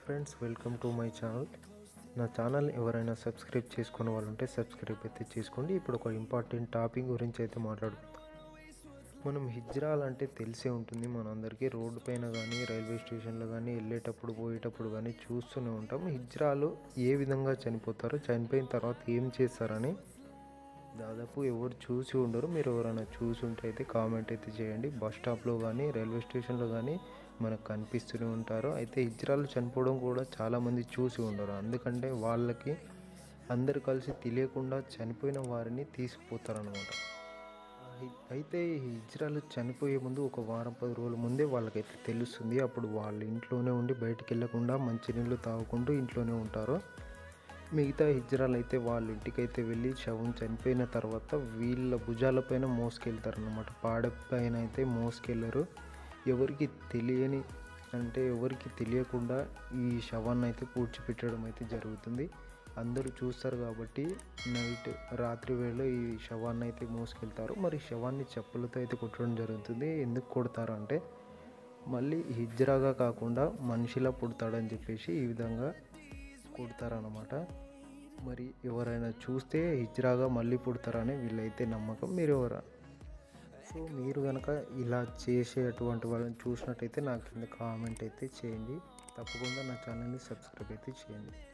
friends welcome to my channel నా channel ఎవరైనా subscribe చేసుకునే వాళ్ళు ఉంటే సబ్స్క్రైబ్ అయితే చేసుకోండి ఇప్పుడు ఒక ఇంపార్టెంట్ టాపిక్ గురించి అయితే మాట్లాడుకుందాం మనం హిజ్రాల్ అంటే తెలిసే ఉంటుంది మనందరికీ రోడ్డు పైన కానీ రైల్వే స్టేషన్లో కానీ వెళ్ళేటప్పుడు పోయేటప్పుడు కానీ చూస్తూనే ఉంటాం హిజ్రాలు ఏ విధంగా చనిపోతారో చనిపోయిన తర్వాత ఏం చేస్తారని దాదాపు ఎవరు చూసి ఉండరు మీరు ఎవరైనా చూసి ఉంటే అయితే కామెంట్ అయితే చేయండి బస్ స్టాప్లో కానీ రైల్వే స్టేషన్లో కానీ మనకు కనిపిస్తూనే ఉంటారు అయితే హిజ్రాలు చనిపోవడం కూడా చాలామంది చూసి ఉండరు ఎందుకంటే వాళ్ళకి అందరు కలిసి తెలియకుండా చనిపోయిన వారిని తీసుకుపోతారనమాట అయితే ఈ హిజ్రాలు చనిపోయే ముందు ఒక వారం పది రోజుల ముందే వాళ్ళకైతే తెలుస్తుంది అప్పుడు వాళ్ళ ఇంట్లోనే ఉండి బయటికి వెళ్ళకుండా మంచినీళ్ళు తాగుకుంటూ ఇంట్లోనే ఉంటారు మిగతా హిజ్రాలు అయితే వాళ్ళ ఇంటికైతే వెళ్ళి శవం చనిపోయిన తర్వాత వీళ్ళ భుజాలపైన మోసుకెళ్తారనమాట పాడ పైన అయితే మోసుకెళ్ళరు ఎవరికి తెలియని అంటే ఎవరికి తెలియకుండా ఈ శవాన్ని అయితే పూడ్చిపెట్టడం అయితే జరుగుతుంది అందరూ చూస్తారు కాబట్టి నైట్ రాత్రి వేళ ఈ శవాన్ని అయితే మోసుకెళ్తారు మరి శవాన్ని చెప్పులతో అయితే కొట్టడం జరుగుతుంది ఎందుకు కొడతారు అంటే మళ్ళీ హిజ్రాగా కాకుండా మనిషిలా పుడతాడని చెప్పేసి ఈ విధంగా కొడతారనమాట మరి ఎవరైనా చూస్తే హిజ్రాగా మళ్ళీ పుడతారని వీళ్ళైతే నమ్మకం మీరు ఎవరా సో మీరు కనుక ఇలా చేసేటువంటి వాళ్ళని చూసినట్టయితే నాకు కింద కామెంట్ అయితే చేయండి తప్పకుండా నా ఛానల్ని సబ్స్క్రైబ్ అయితే చేయండి